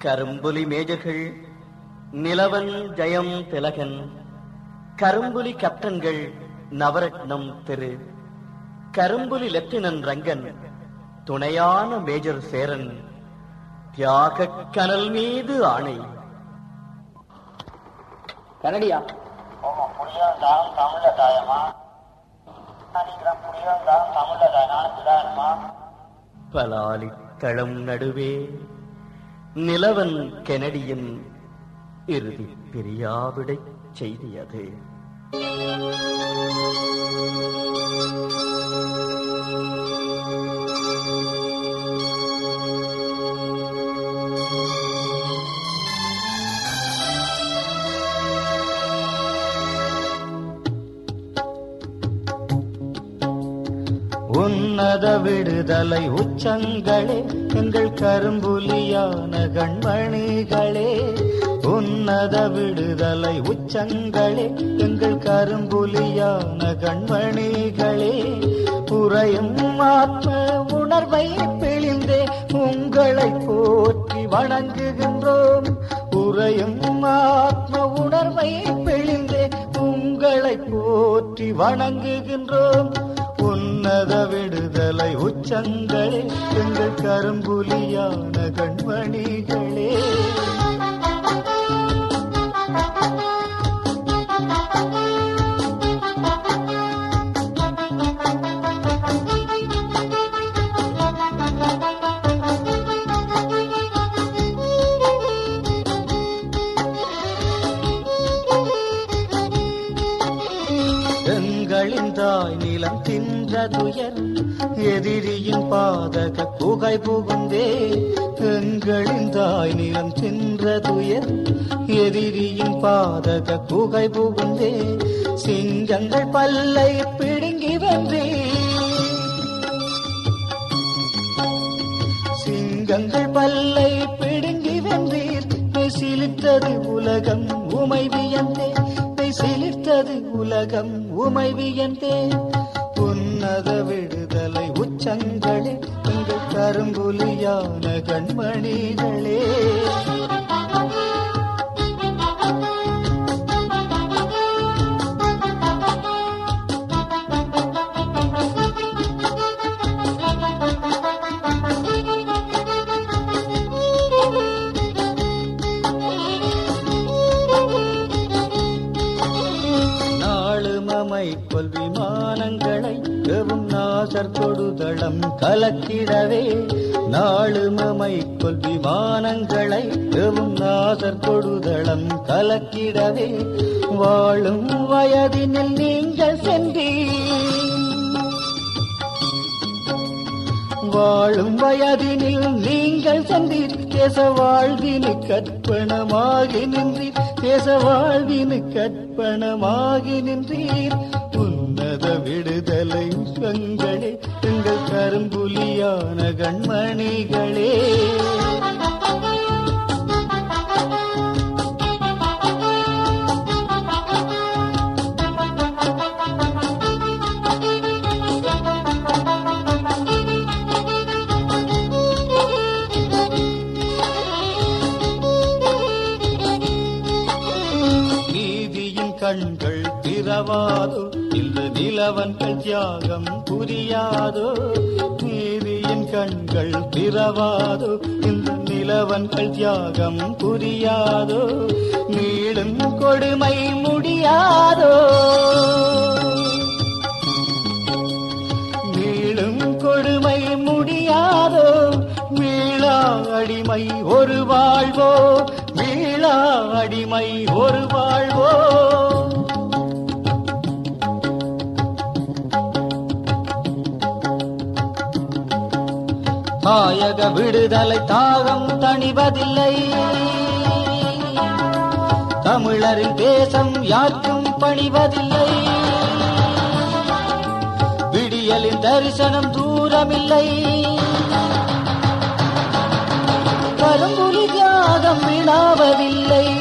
கரும்புலி மேஜர்கள் நிலவன் ஜெயம் திலகன் கரும்புலி கேப்டன்கள் நவரத்னம் திரு கரும்புலி லெப்டினன்ட் ரங்கன் துணையான மேஜர் சேரன் தியாக கனல் மீது ஆணை கனடியா ஆமா புளியந்தாலும் தமிழ்ல தாயமா நினைக்கிறேன் புளியந்தாலும் தமிழ்ல தாய் நானுக்கு தாயமா பலாலி தளம் நடுவே நிலவன் கெனடியின் இறுதி பிரியாவிடை செய்தியது உன்னத விடுதலை உச்சங்களே எங்கள் கரும்புலியான கண்மணிகளே உன்னத விடுதலை உச்சங்களே எங்கள் கரும்புலியான கண்மணிகளே புறையும் ஆத்ம உணர்வை பிழிந்தே உங்களை போற்றி வணங்குகின்றோம் உறையும் ஆத்ம உணர்வை பிழிந்தே உங்களை போற்றி வணங்குகின்றோம் உன்னத விடுதலை உச்சங்களே எங்கள் கரும்புலியான கண்மணிகளே எங்களின் தாய் நிலம் தின்ற துயர் எதிரியின் பாதக குகை புகுந்தே எங்களின் தாய் நிலம் தின்ற துயர் எதிரியின் பாதக குகை புகுந்தே சிங்கங்கள் பல்லை பிடுங்கி வென்றே சிங்கங்கள் பல்லை பிடுங்கி வென்றீர் மெய் சிலிர்த்தது உலகம் உமை வியந்தே மெய் சிலிர்த்தது உலகம் உமை வியந்தே உன்னத விடுதலை உச்சங்களே உங்கள் கரும்புலியான கண்மணிகளே நாளுமமை கொல் விமானங்களை எவும் நாசர் தொடுதளம் கலக்கிடவே நாளுமமை கொல் விமானங்களை எவும் நாசர் தொடுதளம் கலக்கிடவே வாழும் வயதினில் நீங்கள் சென்றீர் வாழும் வயதினில் நீங்கள் சென்றீர் தேச வாழ்வினு கற்பனமாகி நின்றீர் தேச வாழ்வினு கற்பனமாகி நின்றீர் உன்னத விடுதலை உச்சங்களே எங்கள் கரும்புலியான கண்மணிகளே நீதியின் கண்கள் திறவாதோ இந்த நிலவன்கள் தியாகம் புரியாதோ நீதியின் கண்கள் திறவாதோ இந்த நிலவன்கள் தியாகம் புரியாதோ நீளும் கொடுமை முடியாதோ மீளும் கொடுமை முடியாதோ மீளா அடிமை ஒரு வாழ்வோ மீளா அடிமை ஒரு வாழ்வோ தாயக விடுதலை தாகம் தணிவதில்லை தமிழரின் தேசம் யாருக்கும் பணிவதில்லை விடியலின் தரிசனம் தூரமில்லை கரும்புலி தியாகம் விழாவதில்லை